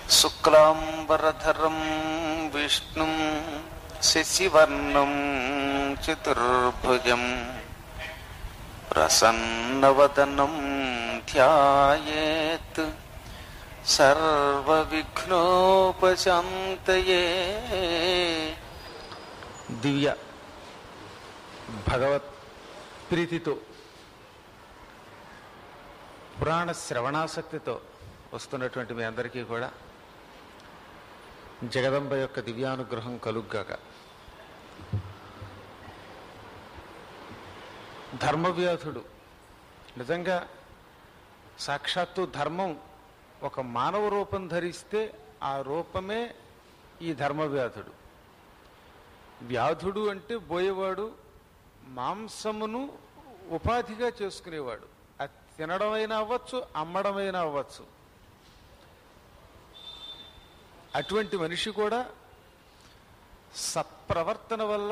శుక్లాంబరధరం విష్ణుం శశివర్ణం చతుర్భుజం ప్రసన్నవదనం ధ్యాయేత్ సర్వవిఘ్నోపశాంతయే దివ్య భగవత్ ప్రీతితో పురాణ శ్రవణాసక్తితో వస్తున్నటువంటి మీ అందరికీ కూడా జగదంబ యొక్క దివ్యానుగ్రహం కలుగ్గాక ధర్మవ్యాధుడు నిజంగా సాక్షాత్తు ధర్మం ఒక మానవ రూపం ధరిస్తే ఆ రూపమే ఈ ధర్మవ్యాధుడు వ్యాధుడు అంటే బోయేవాడు మాంసమును ఉపాధిగా చేసుకునేవాడు అది తినడమైనా అవ్వచ్చు అమ్మడమైనా అవ్వచ్చు అటువంటి మనిషి కూడా సత్ప్రవర్తన వల్ల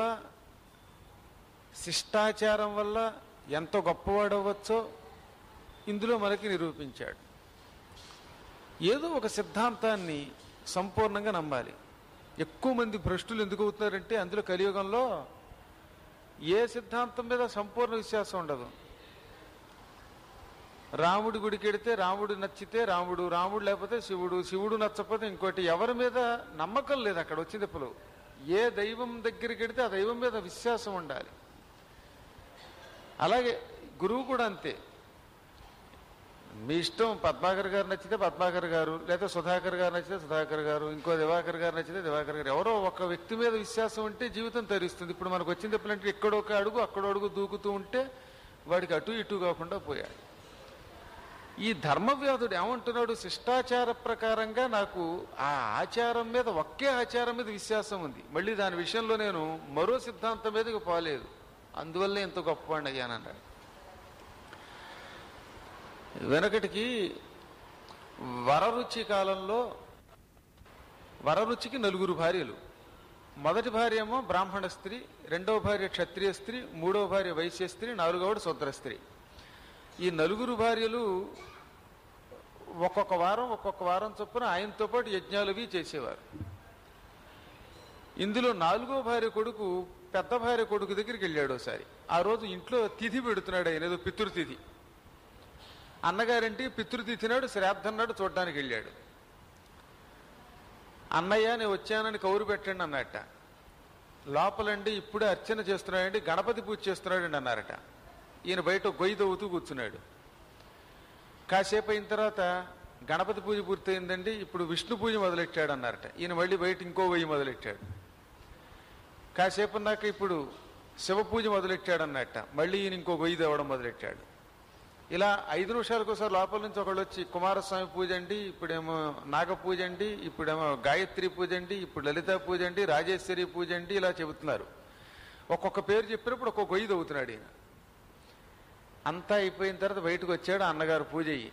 శిష్టాచారం వల్ల ఎంత గొప్పవాడవచ్చో ఇందులో మనకి నిరూపించాడు ఏదో ఒక సిద్ధాంతాన్ని సంపూర్ణంగా నమ్మాలి ఎక్కువ మంది భ్రష్టులు ఎందుకు అవుతున్నారంటే అందులో కలియుగంలో ఏ సిద్ధాంతం మీద సంపూర్ణ విశ్వాసం ఉండదు రాముడి గుడికి వెడితే రాముడు నచ్చితే రాముడు రాముడు లేకపోతే శివుడు శివుడు నచ్చకపోతే ఇంకోటి ఎవరి మీద నమ్మకం లేదు అక్కడ వచ్చింది ఇప్పుడు ఏ దైవం దగ్గరికి వెడితే ఆ దైవం మీద విశ్వాసం ఉండాలి అలాగే గురువు కూడా అంతే మీ ఇష్టం పద్మాకర్ గారు నచ్చితే పద్మాకర్ గారు లేదా సుధాకర్ గారు నచ్చితే సుధాకర్ గారు ఇంకో దివాకర్ గారు నచ్చితే దివాకర్ గారు ఎవరో ఒక వ్యక్తి మీద విశ్వాసం ఉంటే జీవితం తరిస్తుంది ఇప్పుడు మనకు వచ్చింది ఎప్పుడంటే ఎక్కడో ఒక అడుగు అక్కడో అడుగు దూకుతూ ఉంటే వాడికి అటు ఇటు కాకుండా పోయాడు ఈ ధర్మవ్యాధుడు ఏమంటున్నాడు శిష్టాచార ప్రకారంగా నాకు ఆ ఆచారం మీద ఒకే ఆచారం మీద విశ్వాసం ఉంది మళ్ళీ దాని విషయంలో నేను మరో సిద్ధాంతం మీదకి పోలేదు అందువల్లే ఇంత గొప్పవాడిని అయ్యానన్నాడు వెనకటికి వరరుచి కాలంలో వరరుచికి నలుగురు భార్యలు మొదటి భార్య ఏమో బ్రాహ్మణ స్త్రీ రెండవ భార్య క్షత్రియ స్త్రీ మూడవ భార్య వైశ్య స్త్రీ నాలుగవడు శూద్ర స్త్రీ ఈ నలుగురు భార్యలు ఒక్కొక్క వారం ఒక్కొక్క వారం చొప్పున ఆయనతో పాటు యజ్ఞాలువి చేసేవారు ఇందులో నాలుగో భార్య కొడుకు పెద్ద భార్య కొడుకు దగ్గరికి వెళ్ళాడు ఒకసారి ఆ రోజు ఇంట్లో తిథి పెడుతున్నాడు ఆయన ఏదో పితృతిథి అన్నగారింటి పితృతిథి నాడు శ్రాద్ధం నాడు చూడడానికి వెళ్ళాడు అన్నయ్య నేను వచ్చానని కౌరు పెట్టండి అన్నట్ట లోపలండి ఇప్పుడే అర్చన చేస్తున్నాడండి గణపతి పూజ చేస్తున్నాడండి అన్నారట ఈయన బయట గొయ్యి తవ్వుతూ కూర్చున్నాడు కాసేపు అయిన తర్వాత గణపతి పూజ పూర్తయిందండి ఇప్పుడు విష్ణు పూజ మొదలెట్టాడు అన్నారట ఈయన మళ్ళీ బయట ఇంకో వెయ్యి మొదలెట్టాడు కాసేపు నాకు ఇప్పుడు శివ పూజ మొదలెట్టాడు అన్నట్ట మళ్ళీ ఈయన ఇంకో గొయ్యి తవ్వడం మొదలెట్టాడు ఇలా ఐదు నిమిషాలకు ఒకసారి లోపల నుంచి ఒకళ్ళు వచ్చి కుమారస్వామి పూజ అండి ఇప్పుడేమో నాగ పూజ అండి ఇప్పుడేమో గాయత్రి పూజ అండి ఇప్పుడు లలిత పూజ అండి రాజేశ్వరి పూజ అండి ఇలా చెబుతున్నారు ఒక్కొక్క పేరు చెప్పినప్పుడు ఒక్కొక్క గొయ్యి తవ్వుతున్నాడు ఈయన అంతా అయిపోయిన తర్వాత బయటకు వచ్చాడు అన్నగారు పూజ అయ్యి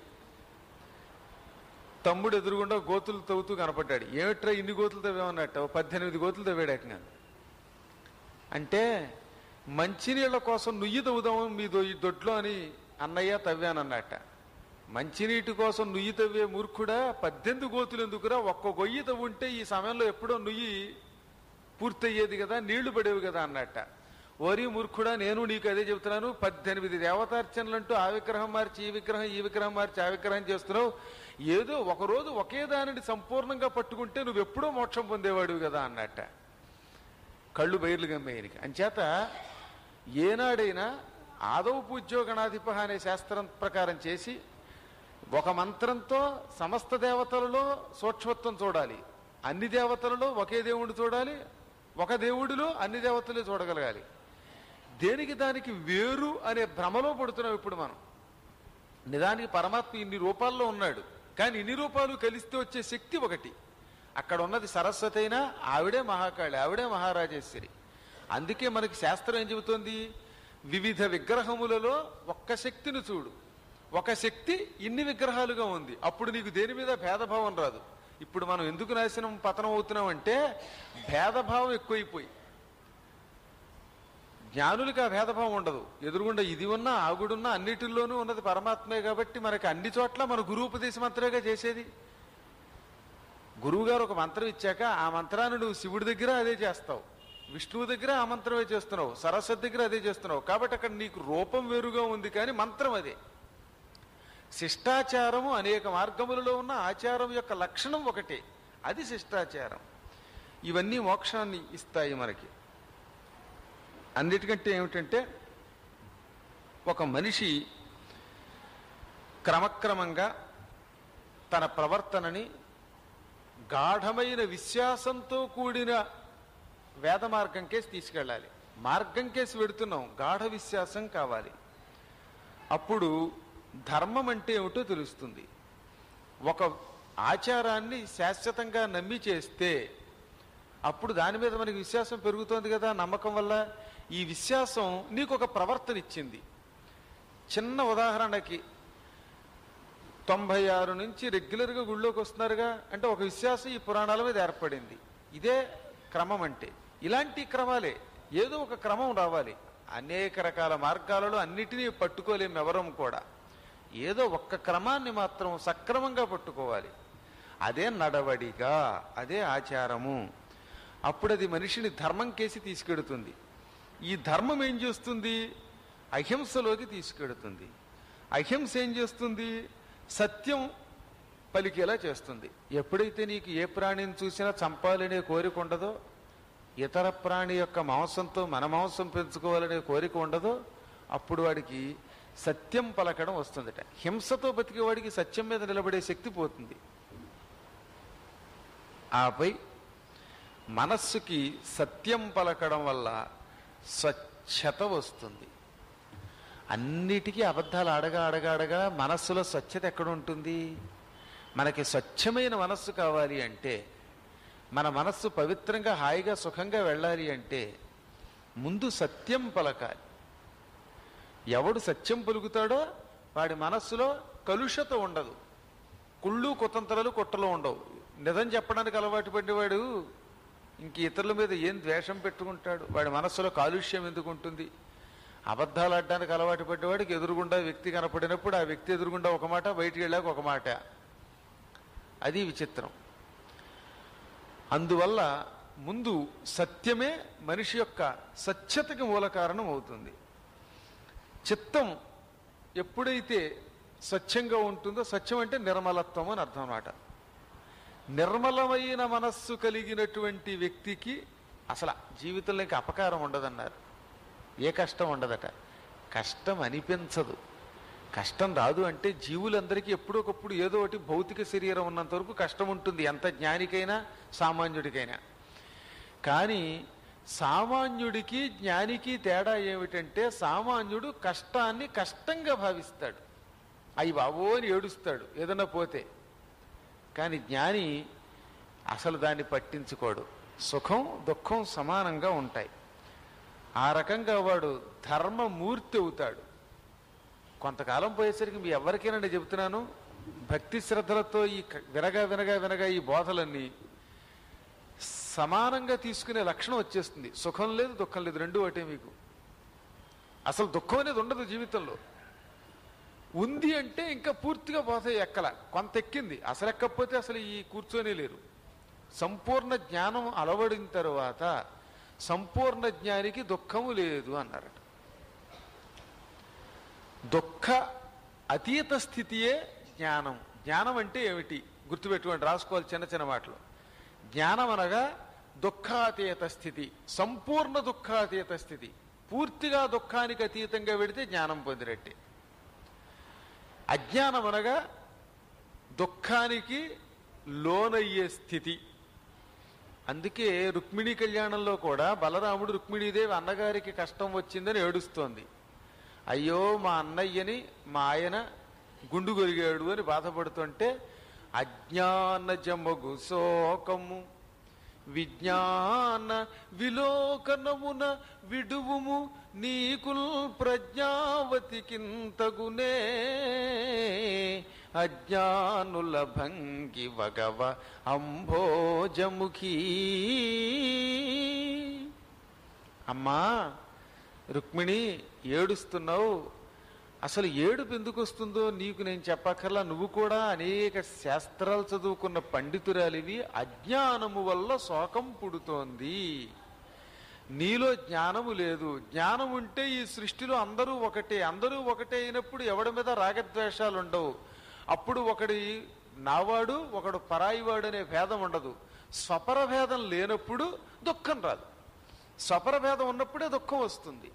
తమ్ముడు ఎదురుగుండా గోతులు తవ్వుతూ కనపడ్డాడు ఏమిట్రా ఇన్ని గోతులు తవ్వేమన్నట్టు పద్దెనిమిది గోతులు తవ్వాడు ఏకంగా అంటే మంచినీళ్ళ కోసం నుయ్యి తవ్వుదాము మీ దొ- ఈ దొడ్లో అని అన్నయ్య తవ్వానన్నట్ట మంచినీటి కోసం నుయ్యి తవ్వే మూర్ఖుడా పద్దెనిమిది గోతులు ఎందుకురా ఒక్క గొయ్యి తవ్వుంటే ఈ సమయంలో ఎప్పుడో నుయ్యి పూర్తయ్యేది కదా నీళ్లు పడేవి కదా అన్నట్ట ఓరి మూర్ఖుడా నేను నీకు అదే చెబుతున్నాను పద్దెనిమిది దేవతార్చనలంటూ ఆ విగ్రహం మార్చి ఈ విగ్రహం ఈ విగ్రహం మార్చి ఆ విగ్రహం చేస్తున్నావు ఏదో ఒకరోజు ఒకే దానిని సంపూర్ణంగా పట్టుకుంటే నువ్వు ఎప్పుడో మోక్షం పొందేవాడివి కదా అన్నట్ట కళ్ళు బయర్లు గమ్మేయనికి అంచేత ఏనాడైనా ఆదౌ పూజ్యో గణాధిప అనే శాస్త్రం ప్రకారం చేసి ఒక మంత్రంతో సమస్త దేవతలలో సూక్ష్మత్వం చూడాలి అన్ని దేవతలలో ఒకే దేవుడిని చూడాలి ఒక దేవుడిలో అన్ని దేవతలు చూడగలగాలి దేనికి దానికి వేరు అనే భ్రమలో పడుతున్నాం ఇప్పుడు మనం నిజానికి పరమాత్మ ఇన్ని రూపాల్లో ఉన్నాడు కానీ ఇన్ని రూపాలు కలిస్తే వచ్చే శక్తి ఒకటి అక్కడ ఉన్నది సరస్వతి అయినా ఆవిడే మహాకాళి ఆవిడే మహారాజేశ్వరి అందుకే మనకి శాస్త్రం ఏం చెబుతోంది వివిధ విగ్రహములలో ఒక్క శక్తిని చూడు ఒక శక్తి ఇన్ని విగ్రహాలుగా ఉంది అప్పుడు నీకు దేని మీద భేదభావం రాదు ఇప్పుడు మనం ఎందుకు నాశనం పతనం అవుతున్నాం అంటే భేదభావం ఎక్కువైపోయి జ్ఞానులకి ఆ భేదభావం ఉండదు ఎదురుగుండా ఇది ఉన్నా ఆ గుడి ఉన్నా అన్నిటిల్లోనూ ఉన్నది పరమాత్మే కాబట్టి మనకి అన్ని చోట్ల మన గురూపదేశం మాత్రమేగా చేసేది గురువుగారు ఒక మంత్రం ఇచ్చాక ఆ మంత్రాన్ని నువ్వు శివుడి దగ్గర అదే చేస్తావు విష్ణువు దగ్గర ఆ మంత్రమే చేస్తున్నావు సరస్వతి దగ్గర అదే చేస్తున్నావు కాబట్టి అక్కడ నీకు రూపం వేరుగా ఉంది కానీ మంత్రం అదే శిష్టాచారము అనేక మార్గములలో ఉన్న ఆచారం యొక్క లక్షణం ఒకటే అది శిష్టాచారం ఇవన్నీ మోక్షాన్ని ఇస్తాయి మనకి అన్నిటికంటే ఏమిటంటే ఒక మనిషి క్రమక్రమంగా తన ప్రవర్తనని గాఢమైన విశ్వాసంతో కూడిన వేద మార్గం కేసి తీసుకెళ్ళాలి మార్గం కేసి వెడుతున్నాం గాఢ విశ్వాసం కావాలి అప్పుడు ధర్మం అంటే ఏమిటో తెలుస్తుంది ఒక ఆచారాన్ని శాశ్వతంగా నమ్మి చేస్తే అప్పుడు దాని మీద మనకి విశ్వాసం పెరుగుతోంది కదా నమ్మకం వల్ల ఈ విశ్వాసం నీకు ఒక ప్రవర్తన ఇచ్చింది చిన్న ఉదాహరణకి తొంభై ఆరు నుంచి రెగ్యులర్గా గుళ్ళోకి వస్తున్నారుగా అంటే ఒక విశ్వాసం ఈ పురాణాల మీద ఏర్పడింది ఇదే క్రమం అంటే ఇలాంటి క్రమాలే ఏదో ఒక క్రమం రావాలి అనేక రకాల మార్గాలలో అన్నిటినీ పట్టుకోలేము ఎవరం కూడా ఏదో ఒక్క క్రమాన్ని మాత్రం సక్రమంగా పట్టుకోవాలి అదే నడవడిగా అదే ఆచారము అప్పుడు అది మనిషిని ధర్మం కేసి తీసుకెడుతుంది ఈ ధర్మం ఏం చేస్తుంది అహింసలోకి తీసుకెడుతుంది అహింస ఏం చేస్తుంది సత్యం పలికేలా చేస్తుంది ఎప్పుడైతే నీకు ఏ ప్రాణిని చూసినా చంపాలనే కోరిక ఉండదో ఇతర ప్రాణి యొక్క మాంసంతో మన మాంసం పెంచుకోవాలనే కోరిక ఉండదో అప్పుడు వాడికి సత్యం పలకడం వస్తుందట హింసతో బతికే వాడికి సత్యం మీద నిలబడే శక్తి పోతుంది ఆపై మనస్సుకి సత్యం పలకడం వల్ల స్వచ్ఛత వస్తుంది అన్నిటికీ అబద్ధాలు అడగా అడగా అడగా మనస్సులో స్వచ్ఛత ఎక్కడ ఉంటుంది మనకి స్వచ్ఛమైన మనస్సు కావాలి అంటే మన మనస్సు పవిత్రంగా హాయిగా సుఖంగా వెళ్ళాలి అంటే ముందు సత్యం పలకాలి ఎవడు సత్యం పలుకుతాడో వాడి మనస్సులో కలుషత ఉండదు కుళ్ళు కుతంత్రాలు కుట్రలు ఉండవు నిజం చెప్పడానికి అలవాటు పడేవాడు ఇంక ఇతరుల మీద ఏం ద్వేషం పెట్టుకుంటాడు వాడి మనస్సులో కాలుష్యం ఎందుకు ఉంటుంది అబద్ధాలు ఆడడానికి అలవాటు పడ్డవాడికి ఎదురుగుండా వ్యక్తి కనపడినప్పుడు ఆ వ్యక్తి ఎదురుగుండా ఒక మాట బయటికి వెళ్ళాక ఒక మాట అది విచిత్రం అందువల్ల ముందు సత్యమే మనిషి యొక్క సత్యతకి మూల కారణం అవుతుంది చిత్తం ఎప్పుడైతే స్వచ్ఛంగా ఉంటుందో స్వచ్ఛం అంటే నిర్మలత్వం అని అర్థం అన్నమాట నిర్మలమైన మనస్సు కలిగినటువంటి వ్యక్తికి అసలు జీవితంలో ఇంకా అపకారం ఉండదన్నారు ఏ కష్టం ఉండదట కష్టం అనిపించదు కష్టం రాదు అంటే జీవులందరికీ ఎప్పుడొకప్పుడు ఏదో ఒకటి భౌతిక శరీరం ఉన్నంత వరకు కష్టం ఉంటుంది ఎంత జ్ఞానికైనా సామాన్యుడికైనా కానీ సామాన్యుడికి జ్ఞానికి తేడా ఏమిటంటే సామాన్యుడు కష్టాన్ని కష్టంగా భావిస్తాడు అయ్యి బాబో అని ఏడుస్తాడు ఏదన్నా పోతే కానీ జ్ఞాని అసలు దాన్ని పట్టించుకోడు సుఖం దుఃఖం సమానంగా ఉంటాయి ఆ రకంగా వాడు ధర్మమూర్తి అవుతాడు కొంతకాలం పోయేసరికి మీ ఎవరికైనా నేను చెబుతున్నాను భక్తి శ్రద్ధలతో ఈ క- వినగా వినగా వినగా ఈ బోధలన్నీ సమానంగా తీసుకునే లక్షణం వచ్చేస్తుంది సుఖం లేదు దుఃఖం లేదు రెండు ఒకటే మీకు అసలు దుఃఖం అనేది ఉండదు జీవితంలో ఉంది అంటే ఇంకా పూర్తిగా పోతే ఎక్కల కొంత ఎక్కింది అసలు ఎక్కకపోతే అసలు ఈ కూర్చొని లేరు సంపూర్ణ జ్ఞానం అలవడిన తరువాత సంపూర్ణ జ్ఞానికి దుఃఖము లేదు అన్నారట దుఃఖ అతీత స్థితియే జ్ఞానం జ్ఞానం అంటే ఏమిటి గుర్తుపెట్టుకోండి రాసుకోవాలి చిన్న చిన్న మాటలు జ్ఞానం అనగా దుఃఖాతీత స్థితి సంపూర్ణ దుఃఖాతీత స్థితి పూర్తిగా దుఃఖానికి అతీతంగా వెడితే జ్ఞానం పొందినట్టే అజ్ఞానం అనగా దుఃఖానికి లోనయ్యే స్థితి అందుకే రుక్మిణీ కళ్యాణంలో కూడా బలరాముడు రుక్మిణీదేవి అన్నగారికి కష్టం వచ్చిందని ఏడుస్తోంది అయ్యో మా అన్నయ్యని మా ఆయన గుండు గొరిగాడు అని బాధపడుతుంటే అజ్ఞాన జమగు శోకము విజ్ఞాన విలోకనమున విడువుము నీకుల్ ప్రజ్ఞావతికింతగునే అజ్ఞానుల భంగి వగవ అంభోజముఖీ అమ్మా రుక్మిణి ఏడుస్తున్నావు అసలు ఏడుపు ఎందుకు వస్తుందో నీకు నేను చెప్పక్కర్లా నువ్వు కూడా అనేక శాస్త్రాలు చదువుకున్న పండితురాలివి అజ్ఞానము వల్ల శోకం పుడుతోంది నీలో జ్ఞానము లేదు జ్ఞానం ఉంటే ఈ సృష్టిలో అందరూ ఒకటే అందరూ ఒకటే అయినప్పుడు ఎవడి మీద రాగద్వేషాలు ఉండవు అప్పుడు ఒకడి నావాడు ఒకడు పరాయివాడు అనే భేదం ఉండదు స్వపర భేదం లేనప్పుడు దుఃఖం రాదు స్వపర భేదం ఉన్నప్పుడే దుఃఖం వస్తుంది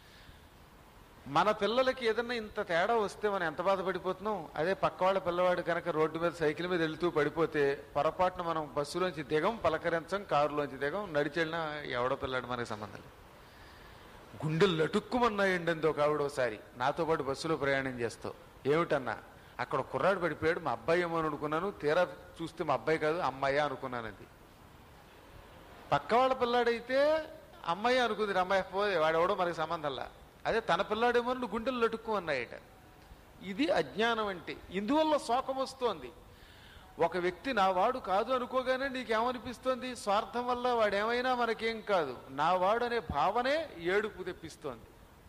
మన పిల్లలకి ఏదన్నా ఇంత తేడా వస్తే మనం ఎంత బాధపడిపోతున్నాం అదే పక్క వాళ్ళ పిల్లవాడు కనుక రోడ్డు మీద సైకిల్ మీద వెళ్తూ పడిపోతే పొరపాటున మనం బస్సులోంచి దిగం పలకరించం కారులోంచి దిగం నడిచెళ్ళినా ఎవడో పిల్లాడు మనకి సంబంధం లేదు గుండెలు లటుక్కుమన్నాయండి అంది ఒక ఆవిడ ఒకసారి నాతో పాటు బస్సులో ప్రయాణం చేస్తావు ఏమిటన్నా అక్కడ ఒక కుర్రాడు పడిపోయాడు మా అబ్బాయి ఏమో అని అనుకున్నాను తీరా చూస్తే మా అబ్బాయి కాదు అమ్మాయి అనుకున్నాను అది పక్క వాళ్ళ పిల్లాడైతే అమ్మాయి అనుకుంది అమ్మాయి పోతే వాడెవడో మనకి సంబంధంలా అదే తన పిల్లాడేమో నువ్వు గుండెలు లటుక్కు అన్నాయట ఇది అజ్ఞానం అంటే ఇందువల్ల శోకం వస్తోంది ఒక వ్యక్తి నా వాడు కాదు అనుకోగానే నీకేమనిపిస్తోంది స్వార్థం వల్ల వాడేమైనా మనకేం కాదు నా వాడు అనే భావనే ఏడుపు తెప్పిస్తోంది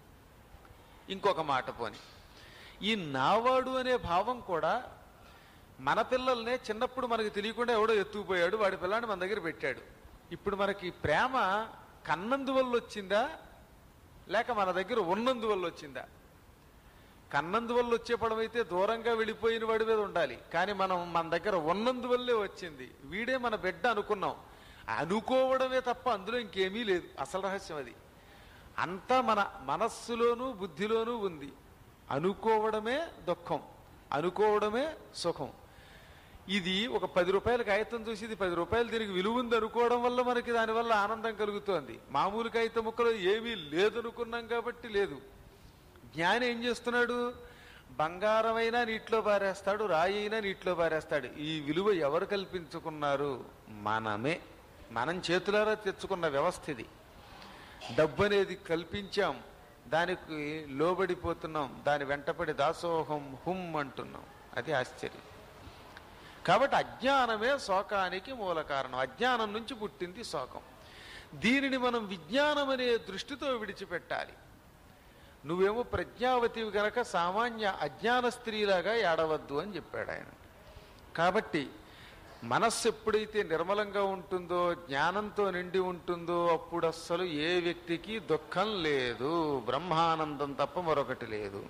ఇంకొక మాట పోని ఈ నావాడు అనే భావం కూడా మన పిల్లల్నే చిన్నప్పుడు మనకి తెలియకుండా ఎవడో ఎత్తుకుపోయాడు వాడి పిల్లాన్ని మన దగ్గర పెట్టాడు ఇప్పుడు మనకి ప్రేమ కన్నందువల్ల వచ్చిందా లేక మన దగ్గర ఉన్నందువల్ల వచ్చిందా కన్నందువల్ల వచ్చే పడమైతే దూరంగా వెళ్ళిపోయిన వాడి మీద ఉండాలి కానీ మనం మన దగ్గర ఉన్నందువల్లే వచ్చింది వీడే మన బిడ్డ అనుకున్నాం అనుకోవడమే తప్ప అందులో ఇంకేమీ లేదు అసలు రహస్యం అది అంతా మన మనస్సులోనూ బుద్ధిలోనూ ఉంది అనుకోవడమే దుఃఖం అనుకోవడమే సుఖం ఇది ఒక పది రూపాయల కాగితం చూసి ఇది పది రూపాయలు దీనికి విలువ ఉంది అనుకోవడం వల్ల మనకి దానివల్ల ఆనందం కలుగుతోంది మామూలు కాగితం ముక్కలో ఏమీ లేదనుకున్నాం కాబట్టి లేదు జ్ఞాని ఏం చేస్తున్నాడు బంగారమైనా నీటిలో పారేస్తాడు రాయి అయినా నీటిలో పారేస్తాడు ఈ విలువ ఎవరు కల్పించుకున్నారు మనమే మనం చేతులారా తెచ్చుకున్న వ్యవస్థ ఇది డబ్బు అనేది కల్పించాం దానికి లోబడిపోతున్నాం దాని వెంటపడి దాసోహం హుం అంటున్నాం అది ఆశ్చర్యం కాబట్టి అజ్ఞానమే శోకానికి మూల కారణం అజ్ఞానం నుంచి పుట్టింది శోకం దీనిని మనం విజ్ఞానం అనే దృష్టితో విడిచిపెట్టాలి నువ్వేమో ప్రజ్ఞావతివి గనక సామాన్య అజ్ఞాన స్త్రీలాగా ఏడవద్దు అని చెప్పాడు ఆయన కాబట్టి మనస్సు ఎప్పుడైతే నిర్మలంగా ఉంటుందో జ్ఞానంతో నిండి ఉంటుందో అప్పుడు అస్సలు ఏ వ్యక్తికి దుఃఖం లేదు బ్రహ్మానందం తప్ప మరొకటి లేదు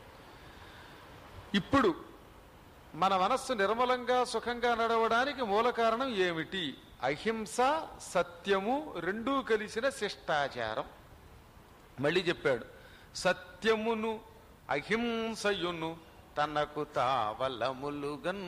ఇప్పుడు మన మనస్సు నిర్మలంగా సుఖంగా నడవడానికి మూల కారణం ఏమిటి అహింస సత్యము రెండూ కలిసిన శిష్టాచారం మళ్ళీ చెప్పాడు సత్యమును అహింసయును తనకు తావలములుగన్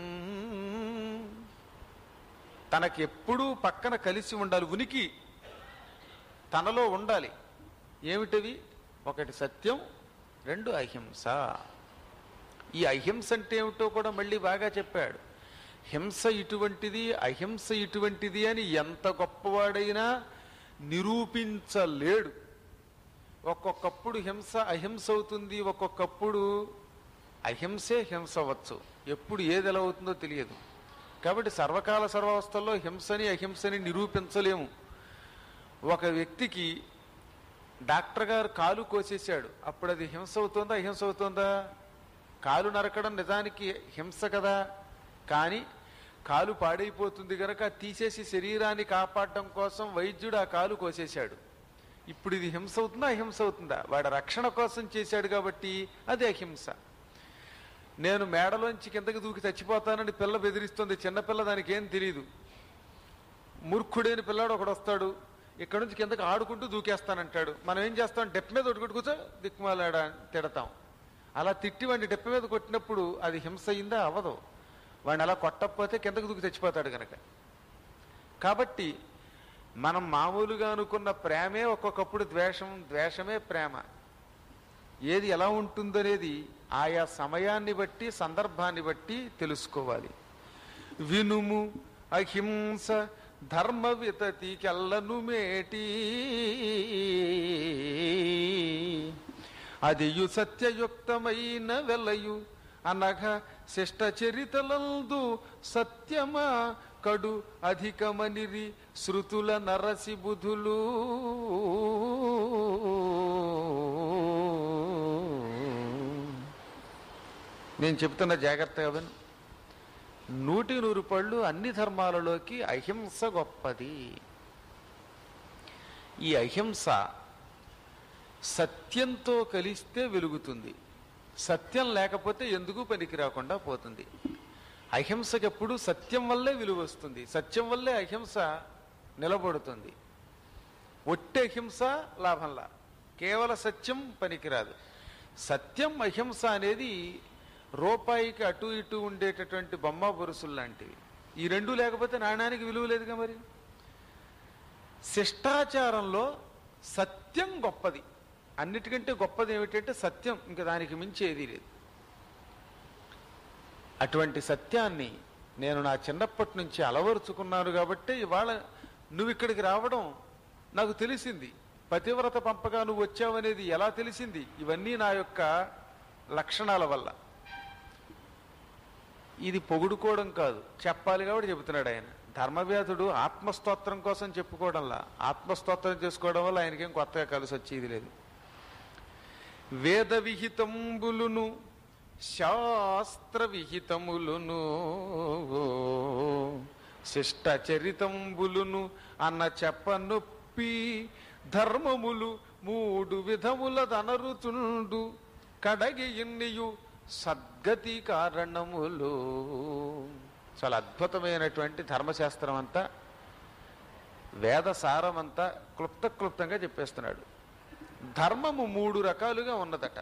తనకెప్పుడూ పక్కన కలిసి ఉండాలి ఉనికి తనలో ఉండాలి ఏమిటవి ఒకటి సత్యం రెండు అహింస ఈ అహింస అంటే ఏమిటో కూడా మళ్ళీ బాగా చెప్పాడు హింస ఇటువంటిది అహింస ఇటువంటిది అని ఎంత గొప్పవాడైనా నిరూపించలేడు ఒక్కొక్కప్పుడు హింస అహింస అవుతుంది ఒక్కొక్కప్పుడు అహింసే హింస అవ్వచ్చు ఎప్పుడు ఏది ఎలా అవుతుందో తెలియదు కాబట్టి సర్వకాల సర్వావస్థల్లో హింసని అహింసని నిరూపించలేము ఒక వ్యక్తికి డాక్టర్ గారు కాలు కోసేశాడు అప్పుడు అది హింస అవుతుందా అహింస అవుతుందా కాలు నరకడం నిజానికి హింస కదా కానీ కాలు పాడైపోతుంది గనక తీసేసి శరీరాన్ని కాపాడడం కోసం వైద్యుడు ఆ కాలు కోసేశాడు ఇప్పుడు ఇది హింస అవుతుందా అహింస అవుతుందా వాడి రక్షణ కోసం చేశాడు కాబట్టి అది అహింస నేను మేడలోంచి కిందకి దూకి చచ్చిపోతానని పిల్ల బెదిరిస్తుంది చిన్నపిల్ల దానికి ఏం తెలియదు మూర్ఖుడైన పిల్లాడు ఒకడు వస్తాడు ఇక్కడ నుంచి కిందకి ఆడుకుంటూ దూకేస్తానంటాడు మనం ఏం చేస్తాం డెప్ మీద ఒకటి కూర్చో దిక్కుమాలాడా అని తిడతాం అలా తిట్టి వాడిని డెప్ప మీద కొట్టినప్పుడు అది హింస అయిందా అవ్వదు వాడిని అలా కొట్టకపోతే కిందకు దూకి చచ్చిపోతాడు కనుక కాబట్టి మనం మామూలుగా అనుకున్న ప్రేమే ఒక్కొక్కప్పుడు ద్వేషం ద్వేషమే ప్రేమ ఏది ఎలా ఉంటుందనేది ఆయా సమయాన్ని బట్టి సందర్భాన్ని బట్టి తెలుసుకోవాలి వినుము అహింస ధర్మ వితతికెల్లను మేటి అదియు సత్యయుక్తమైన వెలయు అనఘ శిష్ట చరితలందు సత్యమా కడు అధికమనిరి శృతుల నరసి బుధులు నేను చెప్తున్న జాగ్రత్తగా విను నూటి నూరు పళ్ళు అన్ని ధర్మాలలోకి అహింస గొప్పది ఈ అహింస సత్యంతో కలిస్తే వెలుగుతుంది సత్యం లేకపోతే ఎందుకు పనికి రాకుండా పోతుంది అహింసకెప్పుడు సత్యం వల్లే విలువ వస్తుంది సత్యం వల్లే అహింస నిలబడుతుంది ఒట్టి అహింస లాభంలా కేవల సత్యం పనికిరాదు సత్యం అహింస అనేది రూపాయికి అటు ఇటు ఉండేటటువంటి బొమ్మ బొరుసులు లాంటివి ఈ రెండు లేకపోతే నాణ్యానికి విలువ లేదుగా మరి శిష్టాచారంలో సత్యం గొప్పది అన్నిటికంటే గొప్పది ఏమిటంటే సత్యం ఇంకా దానికి మించి ఏదీ లేదు అటువంటి సత్యాన్ని నేను నా చిన్నప్పటి నుంచి అలవరుచుకున్నాను కాబట్టి ఇవాళ నువ్వు ఇక్కడికి రావడం నాకు తెలిసింది పతివ్రత పంపగా నువ్వు వచ్చావనేది ఎలా తెలిసింది ఇవన్నీ నా యొక్క లక్షణాల వల్ల ఇది పొగుడుకోవడం కాదు చెప్పాలి కాబట్టి చెబుతున్నాడు ఆయన ధర్మవ్యాధుడు ఆత్మస్తోత్రం కోసం చెప్పుకోవడంలా ఆత్మస్తోత్రం చేసుకోవడం వల్ల ఆయనకేం కొత్తగా కలిసి వచ్చేది లేదు వేద విహితంబులును శాస్త్ర విహితములును శిష్ట చరితంబులును అన్న చెప్పనొప్పి ధర్మములు మూడు విధముల దనరుతుండు కడగి ఇన్నియు సద్గతి కారణములు చాలా అద్భుతమైనటువంటి ధర్మశాస్త్రం అంతా వేద సారం అంతా క్లుప్త క్లుప్తంగా చెప్పేస్తున్నాడు ధర్మము మూడు రకాలుగా ఉన్నదట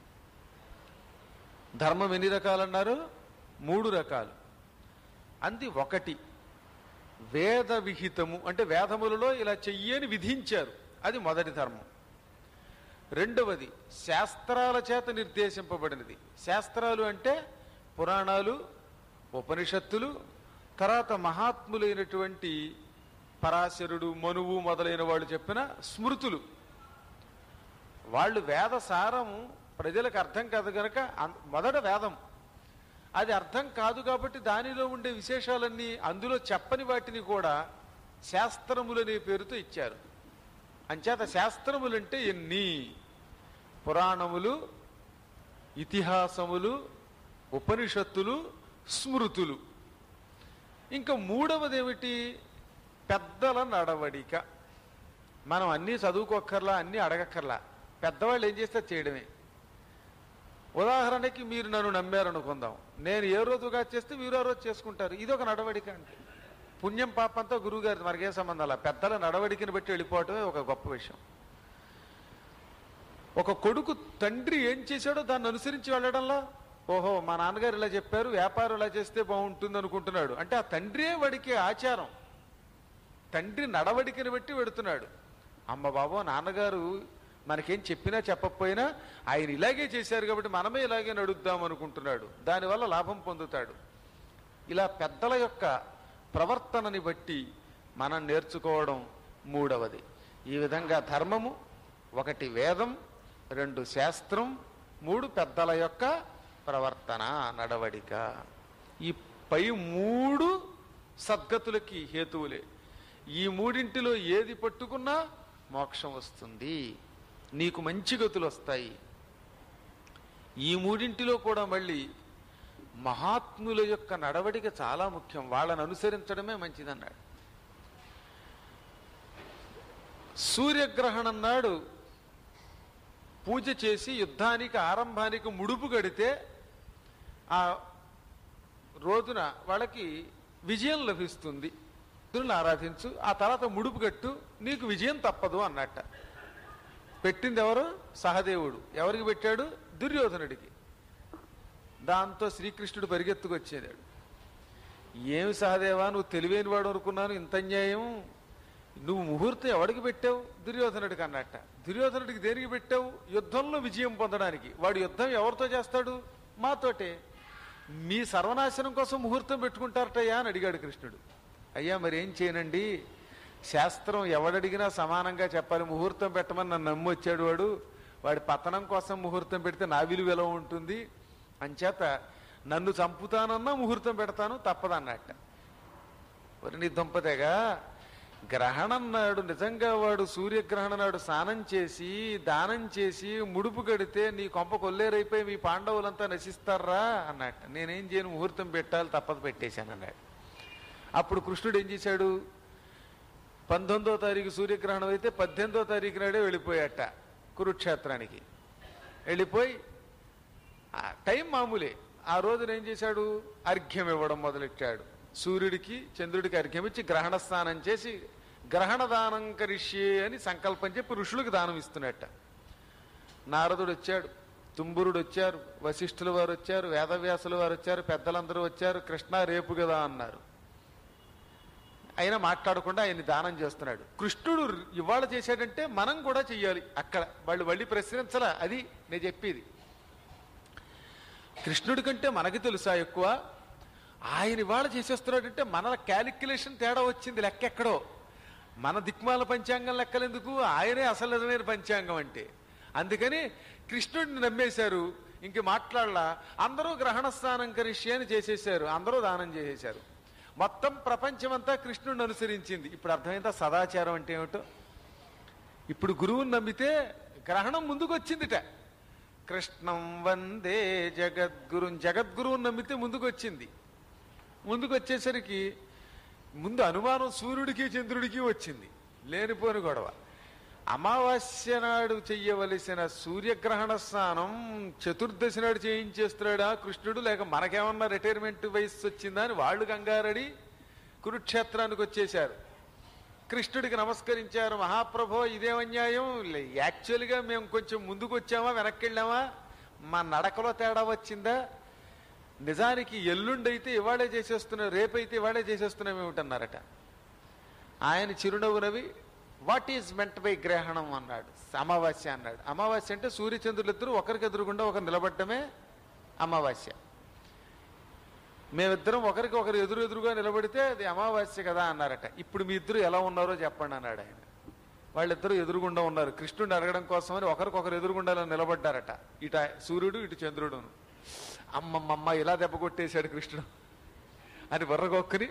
ధర్మం ఎన్ని రకాలన్నారు మూడు రకాలు అంది ఒకటి వేద విహితము అంటే వేదములలో ఇలా చెయ్యని విధించారు అది మొదటి ధర్మం రెండవది శాస్త్రాల చేత నిర్దేశింపబడినది శాస్త్రాలు అంటే పురాణాలు ఉపనిషత్తులు తర్వాత మహాత్ములైనటువంటి పరాశరుడు మనువు మొదలైన వాళ్ళు చెప్పిన స్మృతులు వాళ్ళు వేద సారము ప్రజలకు అర్థం కాదు గనక అన్- మొదట వేదం అది అర్థం కాదు కాబట్టి దానిలో ఉండే విశేషాలన్నీ అందులో చెప్పని వాటిని కూడా శాస్త్రములనే పేరుతో ఇచ్చారు అంచేత శాస్త్రములంటే ఎన్ని పురాణములు ఇతిహాసములు ఉపనిషత్తులు స్మృతులు ఇంకా మూడవది ఏమిటి పెద్దల నడవడిక మనం అన్నీ చదువుకోక్కర్లా అన్నీ అడగక్కర్లా పెద్దవాళ్ళు ఏం చేస్తే చేయడమే ఉదాహరణకి మీరు నన్ను నమ్మారనుకుందాం నేను ఏ రోజుగా చేస్తే మీరు ఆ రోజు చేసుకుంటారు ఇది ఒక నడవడిక అంటే పుణ్యం పాపంతో గురువు గారి మనకే సంబంధం అలా పెద్దల నడవడికని బట్టి వెళ్ళిపోవటమే ఒక గొప్ప విషయం ఒక కొడుకు తండ్రి ఏం చేశాడో దాన్ని అనుసరించి వెళ్ళడంలా ఓహో మా నాన్నగారు ఇలా చెప్పారు వ్యాపారం ఇలా చేస్తే బాగుంటుంది అనుకుంటున్నాడు అంటే ఆ తండ్రియే వాడికి ఆచారం తండ్రి నడవడికని బట్టి వెడుతున్నాడు అమ్మ బాబో నాన్నగారు మనకేం చెప్పినా చెప్పకపోయినా ఆయన ఇలాగే చేశారు కాబట్టి మనమే ఇలాగే నడుద్దాం అనుకుంటున్నాడు దానివల్ల లాభం పొందుతాడు ఇలా పెద్దల యొక్క ప్రవర్తనని బట్టి మనం నేర్చుకోవడం మూడవది ఈ విధంగా ధర్మము ఒకటి వేదం రెండు శాస్త్రం మూడు పెద్దల యొక్క ప్రవర్తన నడవడిక ఈ పై మూడు సద్గతులకి హేతువులే ఈ మూడింటిలో ఏది పట్టుకున్నా మోక్షం వస్తుంది నీకు మంచి గతులు వస్తాయి ఈ మూడింటిలో కూడా మళ్ళీ మహాత్ముల యొక్క నడవడిక చాలా ముఖ్యం వాళ్ళని అనుసరించడమే మంచిదన్నాడు సూర్యగ్రహణం నాడు పూజ చేసి యుద్ధానికి ఆరంభానికి ముడుపు కడితే ఆ రోజున వాళ్ళకి విజయం లభిస్తుంది సూర్యుని ఆరాధించు ఆ తర్వాత ముడుపు కట్టు నీకు విజయం తప్పదు అన్నట్ట పెట్టింది ఎవరు సహదేవుడు ఎవరికి పెట్టాడు దుర్యోధనుడికి దాంతో శ్రీకృష్ణుడు పరిగెత్తుకొచ్చేదాడు ఏమి సహదేవా నువ్వు తెలివైన వాడు అనుకున్నాను ఇంత అన్యాయం నువ్వు ముహూర్తం ఎవడికి పెట్టావు దుర్యోధనుడికి అన్నట్ట దుర్యోధనుడికి దేనికి పెట్టావు యుద్ధంలో విజయం పొందడానికి వాడు యుద్ధం ఎవరితో చేస్తాడు మాతోటే మీ సర్వనాశనం కోసం ముహూర్తం పెట్టుకుంటారటయ్యా అని అడిగాడు కృష్ణుడు అయ్యా మరి ఏం చేయనండి శాస్త్రం ఎవడడిగినా సమానంగా చెప్పాలి ముహూర్తం పెట్టమని నన్ను నమ్మి వచ్చాడు వాడు వాడి పతనం కోసం ముహూర్తం పెడితే నా విలువ ఎలా ఉంటుంది అంచేత నన్ను చంపుతానన్నా ముహూర్తం పెడతాను తప్పదన్నట్ట మరి నీ దుంపదేగా గ్రహణం నాడు నిజంగా వాడు సూర్యగ్రహణం నాడు స్నానం చేసి దానం చేసి ముడుపు కడితే నీ కొంప కొల్లేరైపోయి మీ పాండవులంతా నశిస్తారా అన్నట్టు నేనేం చేయను ముహూర్తం పెట్టాలి తప్పదు పెట్టేశాను అన్నాడు అప్పుడు కృష్ణుడు ఏం చేశాడు పంతొమ్మిదో తారీఖు సూర్యగ్రహణం అయితే పద్దెనిమిదో తారీఖు నాడే వెళ్ళిపోయాట కురుక్షేత్రానికి వెళ్ళిపోయి ఆ టైం మామూలే ఆ రోజున ఏం చేశాడు అర్ఘ్యం ఇవ్వడం మొదలెట్టాడు సూర్యుడికి చంద్రుడికి అర్ఘ్యం ఇచ్చి గ్రహణ స్నానం చేసి గ్రహణ దానం కరిష్యే అని సంకల్పం చెప్పి ఋషులకు దానం ఇస్తున్నట్ట నారదుడు వచ్చాడు తుంబురుడు వచ్చారు వశిష్ఠుల వారు వచ్చారు వేదవ్యాసుల వారు వచ్చారు పెద్దలందరూ వచ్చారు కృష్ణ రేపు కదా అన్నారు అయినా మాట్లాడకుండా ఆయన్ని దానం చేస్తున్నాడు కృష్ణుడు ఇవాళ చేశాడంటే మనం కూడా చెయ్యాలి అక్కడ వాళ్ళు మళ్ళీ ప్రశ్నించలా అది నేను చెప్పేది కృష్ణుడి కంటే మనకి తెలుసా ఎక్కువ ఆయన ఇవాళ చేసేస్తున్నాడంటే మన క్యాలిక్యులేషన్ తేడా వచ్చింది లెక్క ఎక్కడో మన దిక్మాల పంచాంగం లెక్కలెందుకు ఆయనే అసలు నిజమైన పంచాంగం అంటే అందుకని కృష్ణుడిని నమ్మేశారు ఇంక మాట్లాడలా అందరూ గ్రహణ స్నానం కరిష్య అని చేసేసారు అందరూ దానం చేసేశారు మొత్తం ప్రపంచమంతా కృష్ణుడిని అనుసరించింది ఇప్పుడు అర్థమైందా సదాచారం అంటే ఏమిటో ఇప్పుడు గురువుని నమ్మితే గ్రహణం ముందుకు వచ్చిందిట కృష్ణం వందే జగద్గురు జగద్గురువుని నమ్మితే ముందుకు వచ్చింది ముందుకు వచ్చేసరికి ముందు అనుమానం సూర్యుడికి చంద్రుడికి వచ్చింది లేనిపోని గొడవ అమావాస్య నాడు చెయ్యవలసిన సూర్యగ్రహణ స్నానం చతుర్దశి నాడు చేయించేస్తున్నాడా కృష్ణుడు లేక మనకేమన్నా రిటైర్మెంట్ వయసు వచ్చిందా అని వాళ్ళు కంగారడి కురుక్షేత్రానికి వచ్చేశారు కృష్ణుడికి నమస్కరించారు మహాప్రభో ఇదేం అన్యాయం లే- యాక్చువల్గా మేము కొంచెం ముందుకు వచ్చామా వెనక్కి వెళ్ళామా మా నడకలో తేడా వచ్చిందా నిజానికి ఎల్లుండైతే ఇవాళే చేసేస్తున్నాం రేపైతే ఇవాళే చేసేస్తున్నాం ఏమిటన్నారట ఆయన చిరునవ్వు నవ్వి వాట్ ఈజ్ మెంట్ బై గ్రహణం అన్నాడు అమావాస్య అన్నాడు అమావాస్య అంటే సూర్యచంద్రులు ఇద్దరు ఒకరికి ఎదురుగుండా ఒకరు నిలబడటమే అమావాస్య మేమిద్దరం ఒకరికి ఒకరు ఎదురు ఎదురుగా నిలబడితే అది అమావాస్య కదా అన్నారట ఇప్పుడు మీ ఇద్దరు ఎలా ఉన్నారో చెప్పండి అన్నాడు ఆయన వాళ్ళిద్దరూ ఎదురుగుండా ఉన్నారు కృష్ణుడిని అడగడం కోసమని ఒకరికొకరు ఎదురుగుండాలో నిలబడ్డారట ఇట సూర్యుడు ఇటు చంద్రుడును అమ్మమ్మమ్మ ఇలా దెబ్బ కొట్టేశాడు కృష్ణుడు అని బుర్రగొక్కుని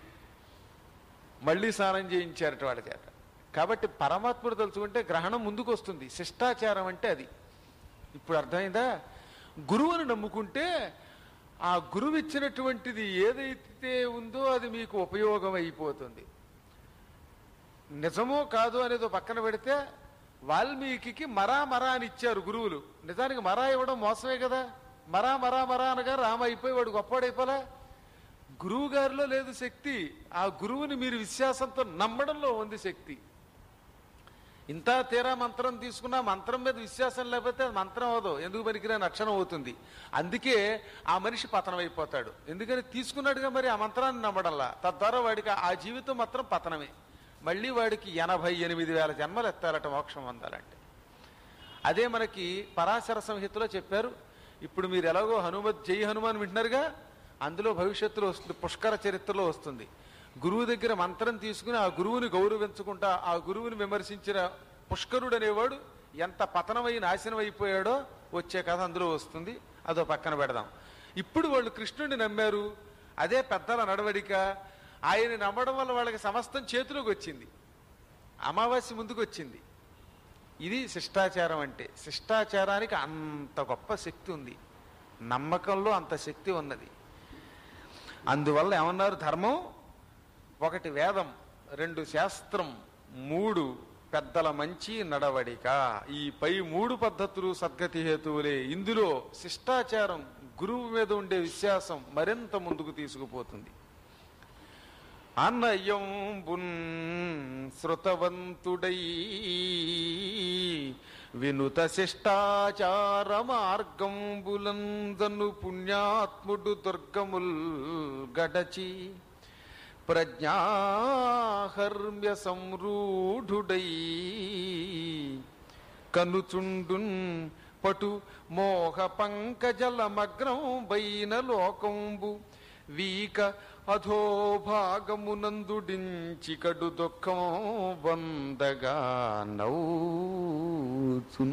మళ్ళీ స్నానం చేయించారట వాళ్ళ చేత కాబట్టి పరమాత్ముడు తలుచుకుంటే గ్రహణం ముందుకు వస్తుంది శిష్టాచారం అంటే అది ఇప్పుడు అర్థమైందా గురువుని నమ్ముకుంటే ఆ గురువు ఇచ్చినటువంటిది ఏదైతే ఉందో అది మీకు ఉపయోగం అయిపోతుంది నిజమో కాదు అనేది ఓ పక్కన పెడితే వాల్మీకి మరా మరా అని ఇచ్చారు గురువులు నిజానికి మరా ఇవ్వడం మోసమే కదా మరా మరా మరా అనగా రామ అయిపోయి వాడు గొప్పవాడైపోలా గురువు గారిలో లేదు శక్తి ఆ గురువుని మీరు విశ్వాసంతో నమ్మడంలో ఉంది శక్తి ఇంత తీరా మంత్రం తీసుకున్నా మంత్రం మీద విశ్వాసం లేకపోతే అది మంత్రం అవదు ఎందుకు పనికిరాని అక్షరం అవుతుంది అందుకే ఆ మనిషి పతనం అయిపోతాడు ఎందుకని తీసుకున్నాడుగా మరి ఆ మంత్రాన్ని నమ్మడంలా తద్వారా వాడికి ఆ జీవితం మాత్రం పతనమే మళ్ళీ వాడికి ఎనభై ఎనిమిది వేల జన్మలు ఎత్తారట మోక్షం పొందాలంటే అదే మనకి పరాశర సంహితలో చెప్పారు ఇప్పుడు మీరు ఎలాగో హనుమత్ జై హనుమాన్ వింటున్నారుగా అందులో భవిష్యత్తులో వస్తుంది పుష్కర చరిత్రలో వస్తుంది గురువు దగ్గర మంత్రం తీసుకుని ఆ గురువుని గౌరవించుకుంటా ఆ గురువుని విమర్శించిన పుష్కరుడు అనేవాడు ఎంత పతనమై నాశనం అయిపోయాడో వచ్చే కథ అందులో వస్తుంది అదో పక్కన పెడదాం ఇప్పుడు వాళ్ళు కృష్ణుడిని నమ్మారు అదే పెద్దల నడవడిక ఆయన నమ్మడం వల్ల వాళ్ళకి సమస్తం చేతిలోకి వచ్చింది అమావాస్య ముందుకు వచ్చింది ఇది శిష్టాచారం అంటే శిష్టాచారానికి అంత గొప్ప శక్తి ఉంది నమ్మకంలో అంత శక్తి ఉన్నది అందువల్ల ఏమన్నారు ధర్మం ఒకటి వేదం రెండు శాస్త్రం మూడు పెద్దల మంచి నడవడిక ఈ పై మూడు పద్ధతులు సద్గతి హేతువులే ఇందులో శిష్టాచారం గురువు మీద ఉండే విశ్వాసం మరింత ముందుకు తీసుకుపోతుంది అన్నయంబున్ శృతవంతుడై వినుత శిష్టాచార మార్గంబులందను పుణ్యాత్ముడు దుర్గముల్ గడచి ప్రజ్ఞాహర్మ్య సంరూఢుడై కనుచుండున్ పటు మోహ పంకజల మగ్నం బైన లోకంబు వీక అధోభాగమునందుడించి కడు దుఃఖం వందగా నవ్వుచున్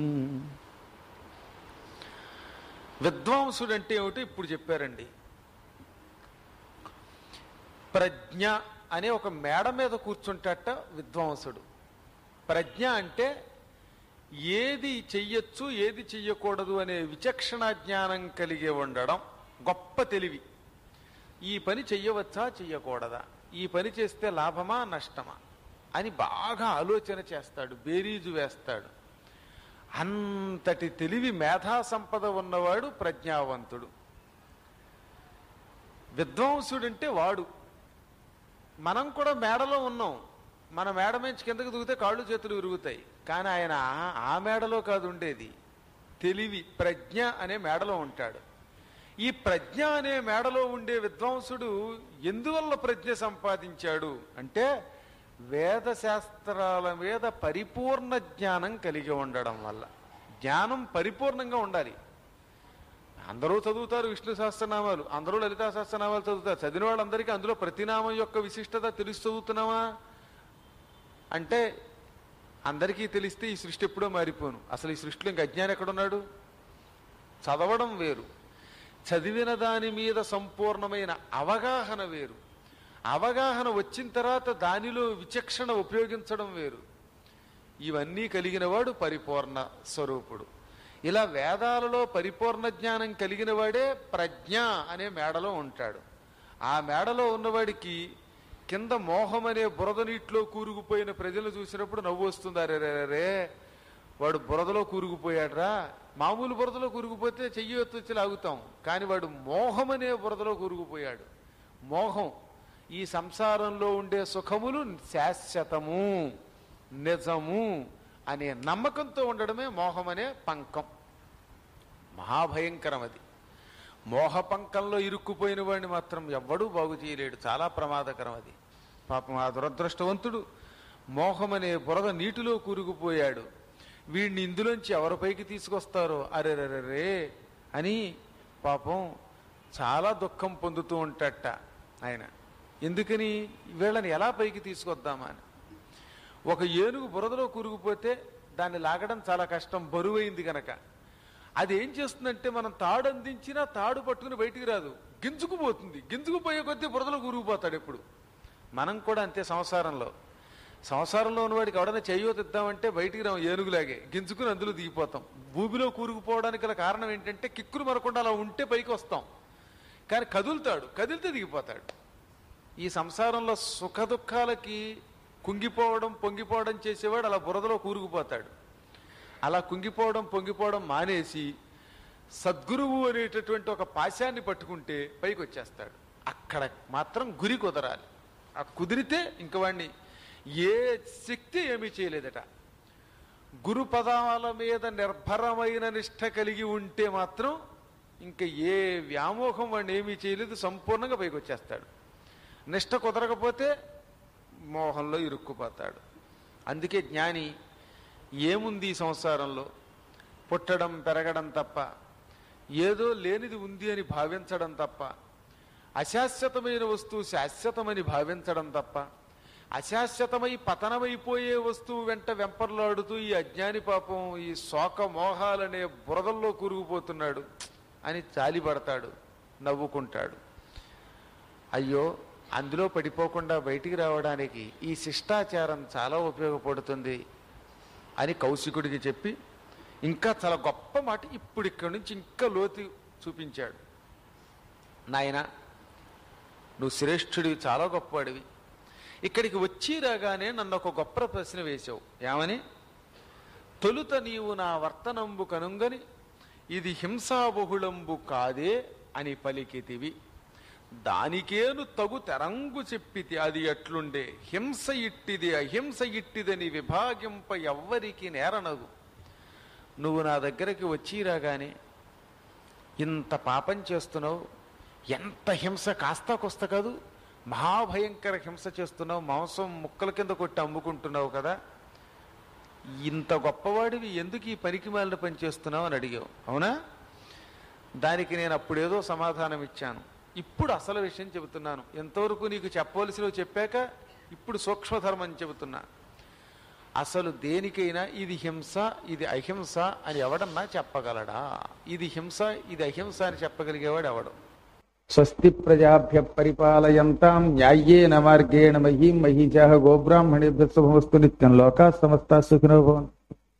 విద్వాంసుడు అంటే ఏమిటో ఇప్పుడు చెప్పారండి ప్రజ్ఞ అనే ఒక మేడ మీద కూర్చుంటట విద్వాంసుడు ప్రజ్ఞ అంటే ఏది చెయ్యొచ్చు ఏది చెయ్యకూడదు అనే విచక్షణ జ్ఞానం కలిగి ఉండడం గొప్ప తెలివి ఈ పని చెయ్యవచ్చా చెయ్యకూడదా ఈ పని చేస్తే లాభమా నష్టమా అని బాగా ఆలోచన చేస్తాడు బేరీజు వేస్తాడు అంతటి తెలివి మేధా సంపద ఉన్నవాడు ప్రజ్ఞావంతుడు విద్వాంసుడంటే వాడు మనం కూడా మేడలో ఉన్నాం మన మేడ నుంచి కిందకు దిగితే కాళ్ళు చేతులు విరుగుతాయి కానీ ఆయన ఆ మేడలో కాదు ఉండేది తెలివి ప్రజ్ఞ అనే మేడలో ఉంటాడు ఈ ప్రజ్ఞ అనే మేడలో ఉండే విద్వాంసుడు ఎందువల్ల ప్రజ్ఞ సంపాదించాడు అంటే వేద శాస్త్రాల మీద పరిపూర్ణ జ్ఞానం కలిగి ఉండడం వల్ల జ్ఞానం పరిపూర్ణంగా ఉండాలి అందరూ చదువుతారు విష్ణు సహస్రనామాలు అందరూ లలితా సహస్రనామాలు చదువుతారు చదివిన వాళ్ళందరికీ అందులో ప్రతి నామం యొక్క విశిష్టత తెలిసి చదువుతున్నామా అంటే అందరికీ తెలిస్తే ఈ సృష్టి ఎప్పుడో మారిపోను అసలు ఈ సృష్టిలో ఇంక అజ్ఞానం ఎక్కడున్నాడు చదవడం వేరు చదివిన దాని మీద సంపూర్ణమైన అవగాహన వేరు అవగాహన వచ్చిన తర్వాత దానిలో విచక్షణ ఉపయోగించడం వేరు ఇవన్నీ కలిగిన వాడు పరిపూర్ణ స్వరూపుడు ఇలా వేదాలలో పరిపూర్ణ జ్ఞానం కలిగిన వాడే ప్రజ్ఞ అనే మేడలో ఉంటాడు ఆ మేడలో ఉన్నవాడికి కింద మోహం అనే బురద నీటిలో కూరుకుపోయిన ప్రజలు చూసినప్పుడు నవ్వు వస్తుంది అరే రే రే వాడు బురదలో కూరుకుపోయాడ్రా మామూలు బురదలో కూరుకుపోతే చెయ్యి ఎత్తు వచ్చి లాగుతాం కానీ వాడు మోహం అనే బురదలో కూరుకుపోయాడు మోహం ఈ సంసారంలో ఉండే సుఖములు శాశ్వతము నిజము అనే నమ్మకంతో ఉండడమే మోహం అనే పంకం మహాభయంకరం అది మోహ పంకంలో ఇరుక్కుపోయిన వాడిని మాత్రం ఎవ్వడూ బాగు చేయలేడు చాలా ప్రమాదకరం అది పాపం ఆ దురదృష్టవంతుడు మోహం అనే బురద నీటిలో కూరుకుపోయాడు వీడిని ఇందులోంచి ఎవరి పైకి తీసుకొస్తారో అరెరెరే అని పాపం చాలా దుఃఖం పొందుతూ ఉంటాట ఆయన ఎందుకని వీళ్ళని ఎలా పైకి తీసుకొద్దామా అని ఒక ఏనుగు బురదలో కూరుకుపోతే దాన్ని లాగడం చాలా కష్టం బరువైంది గనక అది ఏం చేస్తుందంటే మనం తాడు అందించినా తాడు పట్టుకుని బయటికి రాదు గింజుకుపోతుంది గింజుకుపోయే కొద్దీ బురదలో కూరుకుపోతాడు ఎప్పుడు మనం కూడా అంతే సంసారంలో సంసారంలో ఉన్నవాడికి ఎవడైనా చెయ్యోతిద్దామంటే బయటికి రాం ఏనుగులాగే గింజుకుని అందులో దిగిపోతాం భూమిలో కూరుకుపోవడానికి గల కారణం ఏంటంటే కిక్కులు మరకుండా అలా ఉంటే పైకి వస్తాం కానీ కదులుతాడు కదిలితే దిగిపోతాడు ఈ సంసారంలో సుఖ దుఃఖాలకి కుంగిపోవడం పొంగిపోవడం చేసేవాడు అలా బురదలో కూరుకుపోతాడు అలా కుంగిపోవడం పొంగిపోవడం మానేసి సద్గురువు అనేటటువంటి ఒక పాశాన్ని పట్టుకుంటే పైకి వచ్చేస్తాడు అక్కడ మాత్రం గురి కుదరాలి ఆ కుదిరితే ఇంక వాడిని ఏ శక్తి ఏమీ చేయలేదట గురు పదాల మీద నిర్భరమైన నిష్ట కలిగి ఉంటే మాత్రం ఇంకా ఏ వ్యామోహం వాడిని ఏమీ చేయలేదు సంపూర్ణంగా పైకి వచ్చేస్తాడు నిష్ట కుదరకపోతే మోహంలో ఇరుక్కుపోతాడు అందుకే జ్ఞాని ఏముంది ఈ సంసారంలో పుట్టడం పెరగడం తప్ప ఏదో లేనిది ఉంది అని భావించడం తప్ప అశాశ్వతమైన వస్తువు శాశ్వతమని భావించడం తప్ప అశాశ్వతమై పతనమైపోయే వస్తువు వెంట వెంపర్లాడుతూ ఈ అజ్ఞాని పాపం ఈ శోక మోహాలనే బురదల్లో కూరుకుపోతున్నాడు అని చాలిపడతాడు నవ్వుకుంటాడు అయ్యో అందులో పడిపోకుండా బయటికి రావడానికి ఈ శిష్టాచారం చాలా ఉపయోగపడుతుంది అని కౌశికుడికి చెప్పి ఇంకా చాలా గొప్ప మాట ఇప్పుడు ఇక్కడి నుంచి ఇంకా లోతు చూపించాడు నాయన నువ్వు శ్రేష్ఠుడివి చాలా గొప్పవాడివి ఇక్కడికి వచ్చి రాగానే నన్ను ఒక గొప్ప ప్రశ్న వేశావు ఏమని తొలుత నీవు నా వర్తనంబు కనుంగని ఇది హింసాబహుళంబు కాదే అని పలికితివి దానికేను తగు తెరంగు చెప్పితి అది ఎట్లుండే హింస ఇట్టిది అహింస ఇట్టిదని విభాగింప ఎవ్వరికి నేరనగు నువ్వు నా దగ్గరికి వచ్చి రాగానే ఇంత పాపం చేస్తున్నావు ఎంత హింస కాస్తా కొస్త కాదు మహాభయంకర హింస చేస్తున్నావు మాంసం ముక్కల కింద కొట్టి అమ్ముకుంటున్నావు కదా ఇంత గొప్పవాడివి ఎందుకు ఈ పనికి మాలిన పని చేస్తున్నావు అని అడిగావు అవునా దానికి నేను అప్పుడేదో సమాధానం ఇచ్చాను ఇప్పుడు అసలు విషయం చెబుతున్నాను ఎంతవరకు నీకు చెప్పవలసినవి చెప్పాక ఇప్పుడు సూక్ష్మధర్మం చెబుతున్నా అసలు దేనికైనా ఇది హింస ఇది అహింస అని ఎవడన్నా చెప్పగలడా ఇది హింస ఇది అహింస అని చెప్పగలిగేవాడు ఎవడు స్వస్తి ప్రజాభ్య పరిపాలయంతాం న్యాయేన మార్గేణ మహీం మహీజాహ గోబ్రాహ్మణేభ్య శుభమస్తు నిత్యం లోకా సమస్త సుఖినో భవంతు